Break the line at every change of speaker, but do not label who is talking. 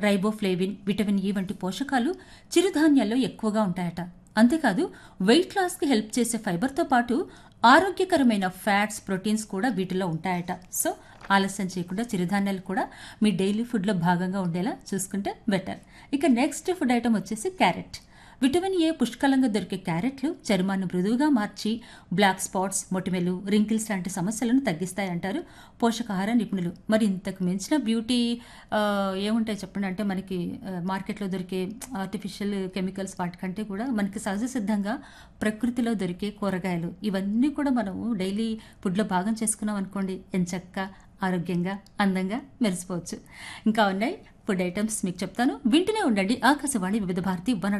riboflavin vitamin E వంటి పోషకాలు చిరుధాన్యాల్లో ఎక్కువగా ఉంటాయట అంతేకాదు వెయిట్ లాస్కి హెల్ప్ చేసే ఫైబర్తో పాటు ఆరోగ్యకరమైన ఫ్యాట్స్ ప్రోటీన్స్ కూడా వీటిలో ఉంటాయట సో ఆలస్యం చేయకుండా చిరుధాన్యాలు కూడా మీ డైలీ ఫుడ్లో భాగంగా ఉండేలా చూసుకుంటే బెటర్ ఇక నెక్స్ట్ ఫుడ్ ఐటమ్ వచ్చేసి క్యారెట్ విటమిన్ ఏ పుష్కలంగా దొరికే క్యారెట్లు చర్మాన్ని మృదువుగా మార్చి బ్లాక్ స్పాట్స్ మొటిమెలు రింకిల్స్ లాంటి సమస్యలను తగ్గిస్తాయంటారు పోషకాహార నిపుణులు మరి ఇంతకు మించిన బ్యూటీ ఆ, ఏముంటాయి చెప్పండి అంటే మనకి ఆ, మార్కెట్లో దొరికే ఆర్టిఫిషియల్ కెమికల్స్ వాటికంటే కూడా మనకి సహజ సిద్ధంగా ప్రకృతిలో దొరికే కూరగాయలు ఇవన్నీ కూడా మనము డైలీ ఫుడ్లో భాగం చేసుకున్నాం అనుకోండి ఎంచక్క ఆరోగ్యంగా అందంగా మెరిసిపోవచ్చు ఇంకా ఉన్నాయి ఫుడ్ ఐటమ్స్ మీకు చెప్తాను వింటూనే ఉండండి ఆకాశవాణి వివిధ భారతి వన్